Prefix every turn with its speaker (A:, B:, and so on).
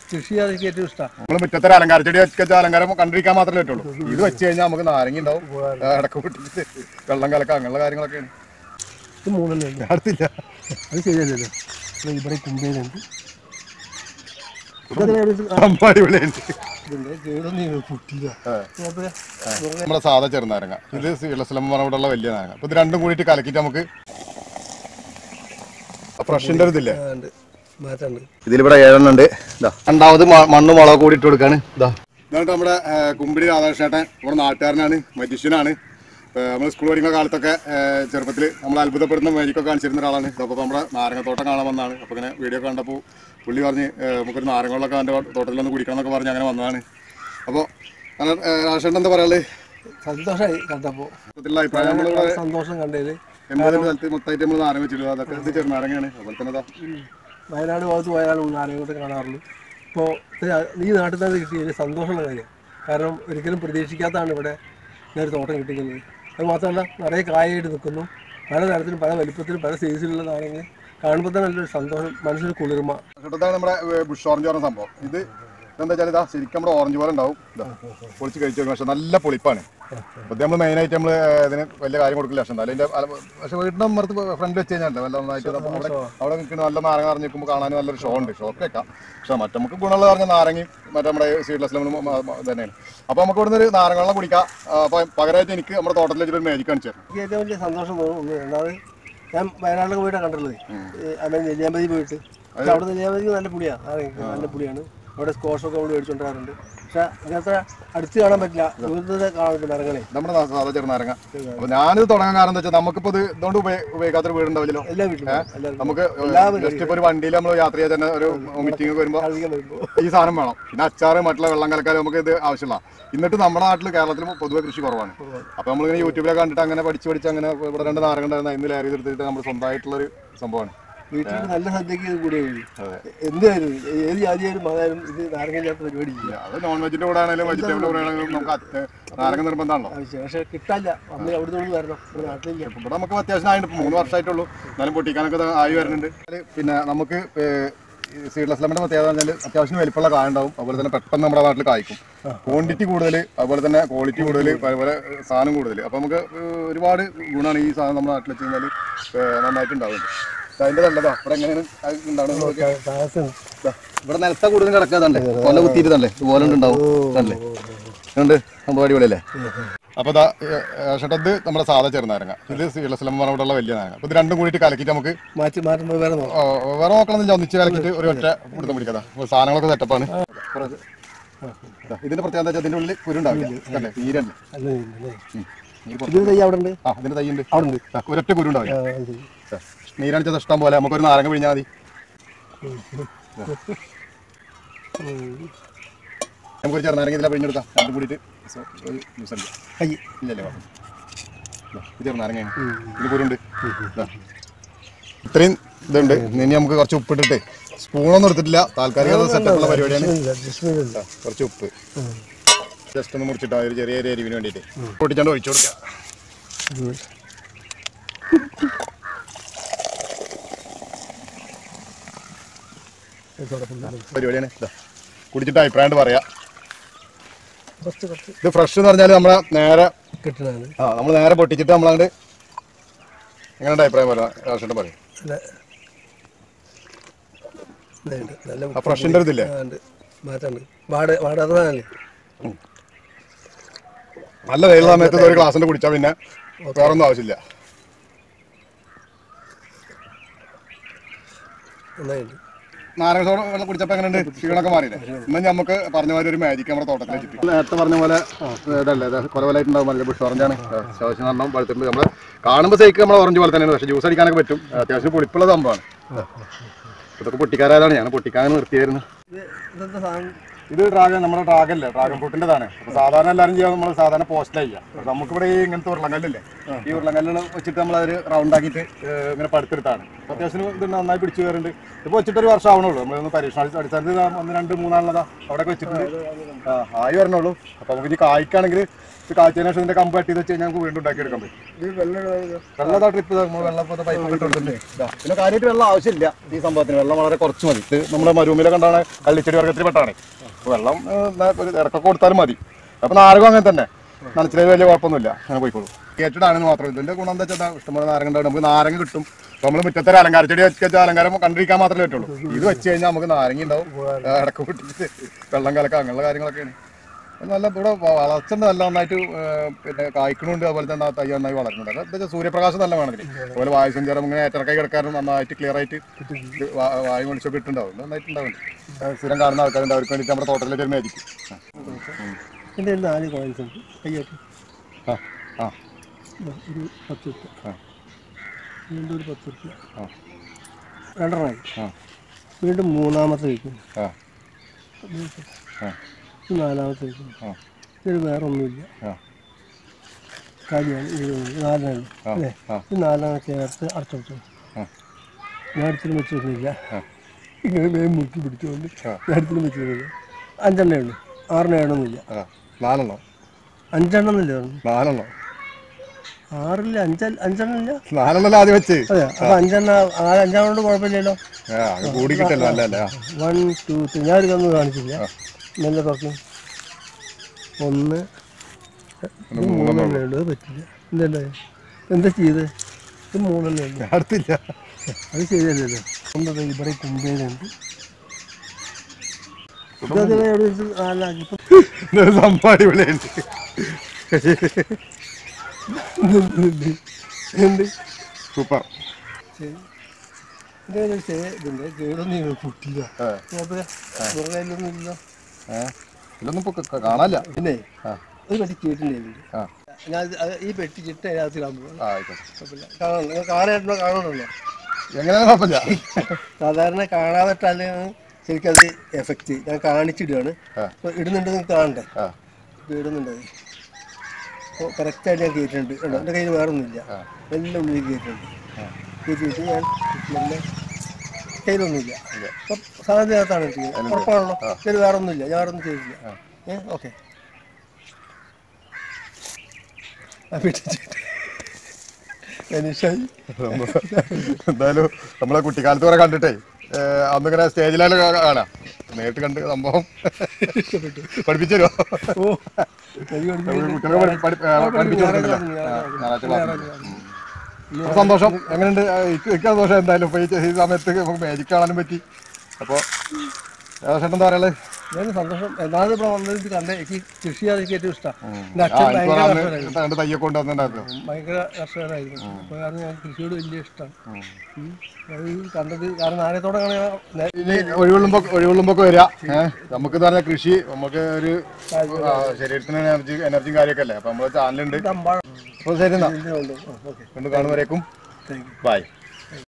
A: കൃഷി ചെയ്യാൻ എനിക്ക് ഏറ്റവും ഇഷ്ടമാണ്
B: നമ്മൾ മുറ്റത്തൊരു അലങ്കാര ചെടി വെച്ച അലങ്കാരം കണ്ടിരിക്കാൻ മാത്രമേ പറ്റുള്ളൂ ഇത് വെച്ച് കഴിഞ്ഞാൽ നമുക്ക് നാരങ്ങ ഉണ്ടാവും ഇടക്ക് പൊട്ടിച്ച് വെള്ളം കലക്കാം അങ്ങനെയുള്ള കാര്യങ്ങളൊക്കെയാണ്
A: ഇത് മൂന്നെണ്ണം ഉണ്ട്
B: അടുത്തില്ല
A: അത് ശരിയല്ലല്ലോ ഇത് ഇവിടെ കുമ്പേലുണ്ട്
B: സംഭവം അടിപൊളിയുണ്ട്
A: ഇതിന്റെ കേടൊന്നും പൊട്ടില്ല
B: ആ. നമ്മുടെ സാധാ ചെറുനാരങ്ങ ഇത് സീലസ്ലം പറഞ്ഞുള്ള വലിയ നാരങ്ങ അപ്പൊ ഇത് രണ്ടും കൂടിയിട്ട് കലക്കിയിട്ട് നമുക്ക് ഫ്രഷിന്റെ ഒരു ഇതില്ലേ
A: ഉണ്ട് മാറ്റുണ്ട്
B: ഇതിലിവിടെ ഏഴെണ്ണം ഉണ്ട് ഇതാ രണ്ടാമത് മ- മണ്ണ് മുളക് കൂടി ഇട്ട് കൊടുക്കാണ് ഇതാ എന്നിട്ട് നമ്മുടെ ആ, കുമ്പിടി രാധാകൃഷ്ണേട്ടൻ നമ്മുടെ നാട്ടുകാരനാണ് മജീഷ്യനാണ് നമ്മൾ സ്കൂൾ പഠിക്കുന്ന കാലത്തൊക്കെ ചെറുപ്പത്തിൽ നമ്മൾ അത്ഭുതപ്പെടുന്ന മേജിക്കൊക്കെ കാണിച്ചിരുന്ന ഒരാളാണ് അപ്പോൾ നമ്മുടെ നാരങ്ങത്തോട്ടം കാണാൻ വന്നതാണ് അപ്പോൾ ഇങ്ങനെ വീഡിയോ കണ്ടപ്പോൾ പുള്ളി പറഞ്ഞ് ആ, നമുക്കൊരു നാരങ്ങളൊക്കെ എൻ്റെ തോട്ടത്തിലൊന്ന് കുടിക്കണം എന്നൊക്കെ പറഞ്ഞ് അങ്ങനെ വന്നതാണ് അപ്പോൾ രാധാകൃഷ്ണൻ എന്താ പറയാനുള്ളത്
A: സന്തോഷമായി കണ്ടപ്പോ
B: മൊത്തത്തിലുള്ള അഭിപ്രായം നമ്മളിവിടെ
A: സന്തോഷം കണ്ടതില്
B: എൺപത് സ്ഥലത്ത് മൊത്തമായിട്ട് നമ്മൾ നാരങ്ങ വെച്ചിട്ടുള്ളത് അതൊക്കെ ഇത് ചെറുനാരങ്ങയാണ് അതുപോലെ തന്നെ ഇതാ
A: വയനാട് ഭാഗത്ത് പോയാലും ആരെയും കാണാറുള്ളൂ ഇപ്പോൾ ഈ നാട്ടിൽ തന്നെ കിട്ടിയതിൽ സന്തോഷമുള്ള കാര്യം കാരണം ഒരിക്കലും പ്രതീക്ഷിക്കാത്തതാണ് ഇവിടെ ഇങ്ങനെ ഒരു തോട്ടം കിട്ടിക്കുന്നത് അത് മാത്രമല്ല നിറയെ കായായിട്ട് നിൽക്കുന്നു പല തരത്തിലും പല വലിപ്പത്തിലും പല സൈസിലുള്ള നാരങ്ങ കാണുമ്പോൾ തന്നെ നല്ലൊരു സന്തോഷം മനസ്സിന് കുളിർമ
B: ഇതാണ് നമ്മുടെ ബുഷ് ഓറഞ്ച് പറഞ്ഞ സംഭവം ഇത് എന്താ വെച്ചാൽ ഇതാ ശരിക്കും നമ്മുടെ ഓറഞ്ച് പോലെ ഉണ്ടാവും ഇതാ പൊളിച്ച് കഴിച്ചു പക്ഷെ നല്ല പൊളിപ്പാണ് അപ്പോൾ നമ്മൾ മെയിനായിട്ട് നമ്മൾ ഇതിന് വലിയ കാര്യം കൊടുക്കില്ല പക്ഷെ എന്തായാലും ഇതിന്റെ അല- പക്ഷെ വീടിന്റെ അമ്മർത്ത് ഫ്രണ്ട് വെച്ച് കഴിഞ്ഞാൽ നല്ല നന്നായിട്ട് അത് അവിടെ അവിടെ നിൽക്കുന്ന നല്ല നാരങ്ങ നിറഞ്ഞ് നിൽക്കുമ്പോൾ കാണാൻ നല്ലൊരു ഷോ ഉണ്ട് ഷോക്ക് വെക്കാം പക്ഷെ മറ്റേ നമുക്ക് ഗുണമുള്ള പറഞ്ഞ നാരങ്ങയും മറ്റേ നമ്മുടെ സീഡ്ലെസ് ലെമണും തന്നെയാണ് അപ്പോൾ നമുക്ക് ഇവിടുന്ന് ഒരു നാരങ്ങ വെള്ളം കുടിക്കാം അപ്പോൾ പകരമായിട്ട് എനിക്ക് നമ്മുടെ തോട്ടത്തിൽ വെച്ചിട്ട് ഒരു മേജിക് കാണിച്ചു തരണം
A: എനിക്ക് ഏറ്റവും വലിയ സന്തോഷം തോന്നുന്നു രണ്ടാമത് ഞാൻ വയനാട്ടിലൊക്കെ പോയിട്ടാണ് കണ്ടുള്ളത് അമ്മ നെല്ലിയാമ്പതി പോയിട്ട് പക്ഷെ അവിടെ നെല്ലിയാമ്പതിക്ക് നല്ല പുളിയാണ് നാരങ്ങ നല്ല പുളിയാണ് അവിടെ സ്കോഷൊക്കെ നമ്മൾ മേടിച്ചോണ്ടിരാറുണ്ട് പക്ഷെ അങ്ങനത്തെ അടുത്ത് കാണാൻ പറ്റില്ല ദൂരത്ത് കാണാൻ പറ്റില്ല മരങ്ങളെ
B: നമ്മുടെ നാ- സാധാ ചെറുനാരങ്ങ അപ്പോൾ ഞാനിത് തുടങ്ങാൻ കാരണം എന്താ വെച്ചാൽ നമുക്കിപ്പോൾ ഇത് ഇതുകൊണ്ട് ഉപയോഗ ഉപയോഗിക്കാത്തൊരു വീടുണ്ടാവില്ലല്ലോ
A: എല്ലാ വീട്ടിലും എല്ലാവർക്കും
B: നമുക്ക് ജസ്റ്റ് ഇപ്പൊ ഒരു വണ്ടിയിൽ നമ്മൾ യാത്ര ചെയ്താൽ തന്നെ ഒരു മീറ്റിംഗ് വരുമ്പോൾ
A: കളിക്കാൻ വരുമ്പോൾ
B: ഈ സാധനം വേണം പിന്നെ അച്ചാറ് മറ്റുള്ള വെള്ളം കലക്കാനും നമുക്ക് ഇത് ആവശ്യമില്ല എന്നിട്ട് നമ്മുടെ നാട്ടിൽ കേരളത്തിൽ പൊതുവെ കൃഷി കുറവാണ് അപ്പൊ നമ്മളിങ്ങനെ യൂട്യൂബിലൊക്കെ കണ്ടിട്ട് അങ്ങനെ പഠിച്ച് പഠിച്ച് അങ്ങനെ ഇവിടെ രണ്ട് നാരങ്ങ ഉണ്ടായിരുന്ന ഇന്ന് ലേറി എടുത്തിട്ട് നമ്മൾ സ്വന്തമായിട്ടുള്ളൊരു സംഭവമാണ്
A: വീട്ടിൽ നല്ല സദ്യക്ക് ഇത് കൂടിയേ കഴിയും
B: അതെ.
A: എന്തായാലും ഏത് ജാതിയായാലും മതായാലും ഇത് നാരങ്ങ ചേർത്ത പരിപാടി ഇല്ല
B: അത് നോൺ വെജിന്റെ കൂടെ ആണെങ്കിലും വെജിറ്റബിളിന്റെ കൂടെ ആണെങ്കിലും നമുക്ക് അത് നാരങ്ങ നിർബന്ധമാണല്ലോ
A: ആവശ്യം പക്ഷെ കിട്ടാല്ല നമ്മൾ അവിടെ നിന്ന് വരണം നമ്മുടെ നാട്ടിലില്ല
B: ഇപ്പൊ ഇവിടെ നമുക്ക് അത്യാവശ്യം ആയിട്ട് മൂന്ന് വർഷമായിട്ടുള്ളൂ എന്നാലും പൊട്ടിക്കാനൊക്കെ ഇത് ആയി വരുന്നുണ്ട് പിന്നെ നമുക്ക് സീഡ്ലെസ് ലെമന്റെ പ്രത്യേകത എന്ന് പറഞ്ഞാൽ അത്യാവശ്യം വലിപ്പമുള്ള കായ ഉണ്ടാവും അതുപോലെ തന്നെ പെട്ടെന്ന് നമ്മുടെ നാട്ടിൽ കായ്ക്കും ക്വാണ്ടിറ്റി കൂടുതൽ അതുപോലെ തന്നെ ക്വാളിറ്റി കൂടുതൽ അതുപോലെ സാധനം കൂടുതൽ അപ്പോൾ നമുക്ക് ഏഹ്, ഒരുപാട് ഗുണമാണ് ഈ സാധനം നമ്മുടെ നാട്ടിൽ വെച്ച് കഴിഞ്ഞാൽ നന്നായിട്ട് ഉണ്ടാവുന്നുണ്ട് അതിന്റെ നല്ലതാ ഇവിടെ എങ്ങനെയാണ് അത് ഉണ്ടാവുന്നത് നോക്കിയാ. ദാ, ഇവിടെ നിലത്ത കൂടുതൽ കിടക്കാതല്ലേ കൊല കുത്തിയിട്ട് തന്നെ ഇതുപോലെ ഉണ്ടാവും അല്ലേ ഉണ്ട് സംഭവം അടിപൊളിയല്ലേ അപ്പൊ ഇതാ ഷട്ടത് നമ്മുടെ സാധാ ചെറുനാരങ്ങ ഇത് സീലസ്ലം പറഞ്ഞുള്ള വലിയ നാരങ്ങ അപ്പൊ ഇത് രണ്ടും കൂടിയിട്ട് കലക്കിയിട്ട് നമുക്ക്
A: മാറ്റി മാറ്റുമ്പോൾ വേറെ നോക്കാം
B: ഓ, വേറെ നോക്കണമെന്നില്ല ഒന്നിച്ച് കലക്കിയിട്ട് ഒരു ഒറ്റ പിടുത്തം പിടിക്കാതാ സാധനങ്ങളൊക്കെ സെറ്റപ്പാണ് ഇതിന്റെ പ്രത്യേകത എന്താ വെച്ചാൽ ഇതിന്റെ ഉള്ളിൽ കുരുണ്ടാവില്ല അല്ലേ തീരല്ലേ
A: അല്ല ഇല്ലേ? ഇത് തൈ അവിടെ ഉണ്ട്
B: ആ ഇതിന്റെ തൈയുണ്ട്
A: അവിടെ ഉണ്ട്
B: ആ, ഒരൊറ്റ കുരുണ്ടാവില്ല
A: ആ, അത് ശരി.
B: നീരണിച്ചത് ഇഷ്ടം പോലെ നമുക്കൊരു നാരങ്ങ പിഴിഞ്ഞാൽ മതി
A: ഉം.
B: നമുക്കൊരു ചെറുനാരങ്ങ ഇതിലെ പിഴിഞ്ഞെടുക്കാം രണ്ടും കൂടിയിട്ട് സോ- ഒരു ജ്യൂസ് ഉണ്ട്
A: കൈ
B: ഇല്ലല്ലേ കുഴപ്പം. ദാ, ഇത് ചെറുനാരങ്ങയാണ് ഇത് കുരുണ്ട് ദാ. ഇത്രയും ഇതുണ്ട് ഇനി നമുക്ക് കുറച്ച് ഉപ്പിട്ടിട്ട് സ്പൂണൊന്നും എടുത്തിട്ടില്ല താൽക്കാലിക സെറ്റപ്പുള്ള പരിപാടിയാണ്
A: അഡ്ജസ്റ്റ്മെന്റ് ഉണ്ട്
B: ദാ, കുറച്ച് ഉപ്പ് ജസ്റ്റ് ഒന്ന് മുറിച്ചിട്ടാ ഒരു ചെറിയ ഒരു എരിവിന് വേണ്ടിയിട്ട് പൊട്ടിച്ചാണ്ട് ഒഴിച്ചു കൊടുക്കുക
A: ഉം. ഇതോടൊപ്പം തന്നെ
B: പരിപാടിയാണ് ദാ, കുടിച്ചിട്ട് അഭിപ്രായം പറയാം
A: കുറച്ച് കുറച്ച്
B: ഇത് ഫ്രഷ് എന്ന് പറഞ്ഞാൽ നമ്മളെ നേരെ
A: കിട്ടണതാണ്
B: ആ നമ്മൾ നേരെ പൊട്ടിച്ചിട്ട് നമ്മളങ്ങോട്ട് എങ്ങനെയുണ്ട് അഭിപ്രായം പറയാം ആവശ്യം പറയും
A: നല്ല ഇതുണ്ട്. നല്ല
B: ആ ഫ്രഷിൻ്റെ ഒരു ഇതില്ലേ
A: ആ, ഉണ്ട് മാറ്റമുണ്ട് വാട വാടാത്തതല്ലേ
B: നല്ല വെയിലുള്ള സമയത്ത് ഇത് ഒരു ഗ്ലാസ്സിന്റെ കുടിച്ചാൽ പിന്നെ വേറൊന്നും ആവശ്യമില്ല
A: നന്നായിട്ടുണ്ട്
B: നാരങ്ങ സോഡ വെള്ളം കുടിച്ചപ്പോൾ എങ്ങനെയുണ്ട് ക്ഷീണമൊക്കെ മാറിയില്ലേ എന്നാൽ നമുക്ക് പറഞ്ഞ മാതിരി ഒരു മാജിക് നമ്മുടെ തോട്ടത്തിൽ വെച്ചിട്ട് നേരത്തെ പറഞ്ഞ പോലെ ഇതല്ലേ ഇത് കുറെ പോലായിട്ടുണ്ടാവും നല്ല ബുഷ് ഓറഞ്ചാണ് അത്യാവശ്യം നല്ലോണം പഴുത്തിട്ടുണ്ട് നമ്മൾ കാണുമ്പോൾ സൈക്ക് നമ്മൾ ഓറഞ്ച് പോലെ തന്നെയാണ് പക്ഷേ ജ്യൂസ് അടിക്കാനൊക്കെ പറ്റും അത്യാവശ്യം പുളിപ്പുള്ള സംഭവമാണ് ഇതൊക്കെ പൊട്ടിക്കാരായതാണ് ഞാൻ പൊട്ടിക്കാൻ നിർത്തിയായിരുന്നു
A: ഇത് ഇതെന്താ സാധനം
B: ഇത് ഡ്രാഗൺ നമ്മുടെ ഡ്രാഗൺ അല്ലേ ഡ്രാഗൺ ഫ്രൂട്ടിൻ്റെതാണ് അപ്പോൾ സാധാരണ എല്ലാവരും ചെയ്യാൻ നമ്മൾ സാധാരണ പോസ്റ്റിലാണ് ചെയ്യുക പക്ഷെ നമുക്കിവിടെ ഈ ഇങ്ങനത്തെ ഉരുളങ്കല്ലില്ലേ ഈ ഉരുളങ്കല്ലുകൾ വെച്ചിട്ട് നമ്മൾ അതൊരു റൗണ്ട് ആക്കിയിട്ട് ഏഹ്, ഇങ്ങനെ പടുത്തെടുത്താണ് അപ്പോൾ അത്യാവശ്യം ഇത് നന്നായി പിടിച്ചു കയറുന്നുണ്ട് ഇപ്പോൾ വെച്ചിട്ട് ഒരു വർഷം ആവണുള്ളൂ നമ്മളൊന്ന് പരീക്ഷണ അടിസ്ഥാനത്തിൽ ഇതാ ഒന്ന് രണ്ട് മൂന്നാളതാ അവിടെ വെച്ചിട്ടുണ്ട് ആ ആയി വരണുള്ളൂ അപ്പോൾ നമുക്ക് ഇനി കായ്ക്കാണെങ്കിൽ ഇത് കാഴ്ചതിന് ശേഷം ഇതിൻ്റെ കമ്പ് കട്ടി വെച്ച് കഴിഞ്ഞാൽ നമുക്ക് വീണ്ടും ഉണ്ടാക്കിയെടുക്കാൻ പറ്റും
A: ഇത് വെള്ളം
B: വെള്ളതാ ട്രിപ്പ് നമ്മൾ വെള്ളം പൈപ്പ് ഇട്ടിട്ടുണ്ട് പിന്നെ കാര്യമായിട്ട് വെള്ളം ആവശ്യമില്ല ഈ സംഭവത്തിന് വെള്ളം വളരെ കുറച്ച് മതി ഇത് നമ്മുടെ മരുഭൂമിയിലെ കണ്ടാണ് കള്ളിച്ചെടി വർഗത്തിൽ പെട്ടാണ് അപ്പോൾ വെള്ളം ഏഹ്, എന്നാ ഒരു ഇറക്കൊക്കെ കൊടുത്താലും മതി അപ്പോൾ നാരകം അങ്ങനെ തന്നെ നനച്ചിലേക്ക് വലിയ കുഴപ്പമൊന്നുമില്ല അങ്ങനെ പോയിക്കോളൂ കേട്ടിട്ടാണെന്ന് മാത്രം ഇതിന്റെ ഗുണം എന്താ വെച്ചാൽ ഇഷ്ടംപോലെ നാരങ്ങ ഉണ്ടാവും നമുക്ക് നാരങ്ങ കിട്ടും അപ്പോൾ നമ്മൾ മുറ്റത്തൊരു അലങ്കാര ചെടി വെച്ച് അലങ്കാരം കണ്ടിരിക്കാൻ മാത്രമേ പറ്റുള്ളൂ ഇത് വെച്ച് കഴിഞ്ഞാൽ നമുക്ക് നാരങ്ങ ഉണ്ടാവും ഏഹ്, ഇടക്ക് പൊട്ടിച്ച് വെള്ളം കലക്കാം അങ്ങനെയുള്ള കാര്യങ്ങളൊക്കെയാണ് നല്ല ഇവിടെ വളർച്ച നല്ല നന്നായിട്ട് ഏഹ്, പിന്നെ കായ്ക്കണുണ്ട് അതുപോലെ തന്നെ ആ തൈ നന്നായി വളരുന്നുണ്ട് അത് എന്താ വെച്ചാൽ സൂര്യപ്രകാശം നല്ല വേണമെങ്കിൽ അതുപോലെ വായു സഞ്ചാരം ഇങ്ങനെ ഏറ്റിറക്കായി കിടക്കാനും നന്നായിട്ട് ക്ലിയർ ആയിട്ട് ഇത് വാ- വായു വെളിച്ചൊക്കെ ഇട്ടുണ്ടാവും നന്നായിട്ടുണ്ടാവും സ്ഥിരം കാണുന്ന ആൾക്കാരുണ്ട് അവർക്ക് വേണ്ടിയിട്ട് നമ്മുടെ തോട്ടത്തിലേക്ക് ഒരു മേടിക്കും
A: എൻ്റെ കയ്യിൽ നാല് കോയിൻസ് ഉണ്ട് കയ്യായിട്ട്
B: ആ ആ
A: ഇതാ, ഒരു പത്ത് റുപ്യ
B: ആ.
A: വീണ്ടും ഒരു പത്ത് റുപ്യ
B: ആ.
A: രണ്ടെണ്ണമായി
B: ആ
A: വീണ്ടും മൂന്നാമത്തെ വയ്ക്കുന്നു
B: ആ ആ
A: ഇത് നാലാമത്തെ വയ്ക്കുന്നു
B: ആ.
A: ഇതിൽ വേറെ ഒന്നുമില്ല
B: ആ.
A: കാര്യമാണ് ഇത് നാലെണ്ണ
B: ആ.
A: അല്ലേ
B: ആ.
A: ഇത് നാലെണ്ണം ചേർത്ത് അടച്ചു
B: ആ.
A: ഞാൻ അടുത്തിലും വെച്ച് വെക്കുന്നില്ല
B: ആ.
A: ഇങ്ങനെ വേഗം മുക്കി പിടിച്ചുകൊണ്ട്
B: ആ.
A: ഞാൻ അടുത്തിലും വെച്ച് വെക്കുന്നില്ല അഞ്ചെണ്ണേ ഉള്ളൂ ആറെണ്ണം ഏഴൊന്നുമില്ല
B: ആ നാലെണ്ണോ
A: അഞ്ചെണ്ണം എന്നല്ലേ പറഞ്ഞു
B: നാലെണ്ണോ
A: ആറില്ല അഞ്ച അഞ്ചെണ്ണം ഇല്ല
B: നാലെണ്ണല്ലോ ആദ്യം വെച്ച്
A: അതെ അപ്പൊ അഞ്ചെണ്ണ ആ അഞ്ചെണ്ണം കൊണ്ട് കുഴപ്പമില്ലല്ലോ
B: ആ അത് കൂടി കിട്ടല്ലോ അല്ലേ അല്ലേ ആ
A: വൺ ടു ത്രീ ഞാൻ ഒരു തന്നു കാണിച്ചില്ല നല്ല തുറക്കും ഒന്ന് ഇത് മൂന്നെണ്ണേ ഉള്ളൂ അത് പറ്റില്ല എന്തല്ലേ എന്താ ചെയ്ത് ഇത് മൂന്നെണ്ണേ ഉള്ളൂ
B: അടുത്തില്ല
A: അത് ശരിയല്ലല്ലോ ഒന്നത് ഇവിടെ കുമ്പേലുണ്ട് ഇതത് എവിടെ വെച്ച് നാലാക്കി ഇപ്പൊ
B: ഇതൊരു സംഭവം അടിപൊളിയുണ്ട്
A: ഇതുണ്ട്. ഉണ്ട്
B: സൂപ്പർ
A: ശരി ഇതൊരു ശരി ഇതുണ്ട് കേടൊന്നും പൊട്ടില്ല
B: ആ
A: പുറകിലൊന്നും ഇല്ല
B: ഏ ഇതൊന്നും ഇപ്പൊ ക- കാണാനില്ല
A: പിന്നെ
B: ആ
A: ഒരു പെട്ടി കേട്ടിട്ടുണ്ടായിരുന്നു
B: ആ
A: ഞാൻ ഇത് അത് ഈ പെട്ടി ചിട്ട അതിനകത്ത് ഇടാൻ പോകും
B: ആ ആയിക്കോട്ടെ
A: കുഴപ്പമില്ല കാണണം നിങ്ങൾ കാണാനായിട്ടുണ്ടോ കാണണമല്ലോ
B: എങ്ങനെയാണ് കുഴപ്പമില്ല
A: സാധാരണ കാണാതിട്ടാണ് ശരിക്കും അത് എഫക്റ്റ് ഞാൻ കാണിച്ചിടുകയാണ്
B: ആ.
A: അപ്പോൾ ഇടുന്നുണ്ട് നിങ്ങൾക്ക് കാണണ്ടേ
B: ആ
A: ഇപ്പോൾ ഇടുന്നുണ്ട് അത് അപ്പോൾ കറക്റ്റായിട്ട് ഞാൻ കയറ്റിട്ടുണ്ട് കേട്ടോ എൻ്റെ കയ്യിൽ വേറെ ഒന്നുമില്ല
B: ആ.
A: എല്ലാം ഉള്ളിൽ കയറ്റിട്ടുണ്ട്
B: ആ.
A: കയറ്റിയിട്ട് ഞാൻ നല്ല കയ്യിലൊന്നുമില്ല
B: ഇല്ല.
A: അപ്പം സാധ്യതകത്താണ് ചെയ്യുന്നത് ഉറപ്പാണല്ലോ ഇതിൽ വേറെ ഒന്നുമില്ല ഞാൻ വേറെ ഒന്നും ചെയ്തില്ല ഏ ഓക്കെ മനീഷായി
B: എന്തായാലും നമ്മളെ കുട്ടിക്കാലത്ത് വരെ കണ്ടിട്ടേ ഏ, അന്നിങ്ങനെ സ്റ്റേജിലാണ് കാണാം നേരിട്ട് കണ്ട് സംഭവം
A: ഇഷ്ടപ്പെട്ടു
B: പഠിപ്പിച്ചു തരുമോ
A: ഓ എനിക്ക് പഠിപ്പിക്കാൻ
B: കുട്ടികളെ പഠി- പഠി- ഏ, പഠിപ്പിച്ചു കൊടുക്കുന്നില്ല ആ, ഞായറാഴ്ച ക്ലാസ് ഉണ്ട്. അപ്പൊ സന്തോഷം എങ്ങനെയുണ്ട് ആ, എനിക്ക് എനിക്ക് സന്തോഷം എന്തായാലും ഇപ്പൊ ഈ ഈ സമയത്ത് നമുക്ക് മാജിക് കാണാനും പറ്റി അപ്പോൾ ചേട്ടൻ എന്താ പറയുള്ളത്
A: ഞാൻ സന്തോഷം എന്നാലും ഇവിടെ വന്നത് കണ്ടേ എനിക്ക് കൃഷി ചെയ്യാൻ എനിക്ക് ഏറ്റവും ഇഷ്ടമാണ് എൻ്റെ
B: ആ
A: അച്ഛൻ
B: എനിക്ക്
A: ഭയങ്കര
B: അന്ന്
A: കർഷകനായിരുന്നു
B: രണ്ട് തയ്യൊക്കെ കൊണ്ടുവന്നിട്ടുണ്ടായിരുന്നു
A: ഭയങ്കര കർഷകനായിരുന്നു അപ്പോൾ കാരണം ഞാൻ കൃഷിയോട് വലിയ ഇഷ്ടമാണ് അത് ഈ കണ്ടത് കാരണം നാണയത്തോടെ കാണാൻ
B: ഇനി ഒഴിവുള്ളുമ്പോ ഒഴിവുള്ളുമ്പോ വരിക ഏഹ് നമുക്ക് പറഞ്ഞ കൃഷി നമുക്ക് ഒരു ആ, ശരീരത്തിന് എനർജി എനർജിയും കാര്യമൊക്കെ അല്ലേ അപ്പൊ നമ്മളെ ചാനലുണ്ട്
A: അമ്പാഴം
B: അപ്പോൾ ശരി എന്നാ
A: ഉണ്ട് ഓക്കെ
B: കണ്ടു കാണുമ്പോഴേക്കും
A: താങ്ക് യു
B: ബൈ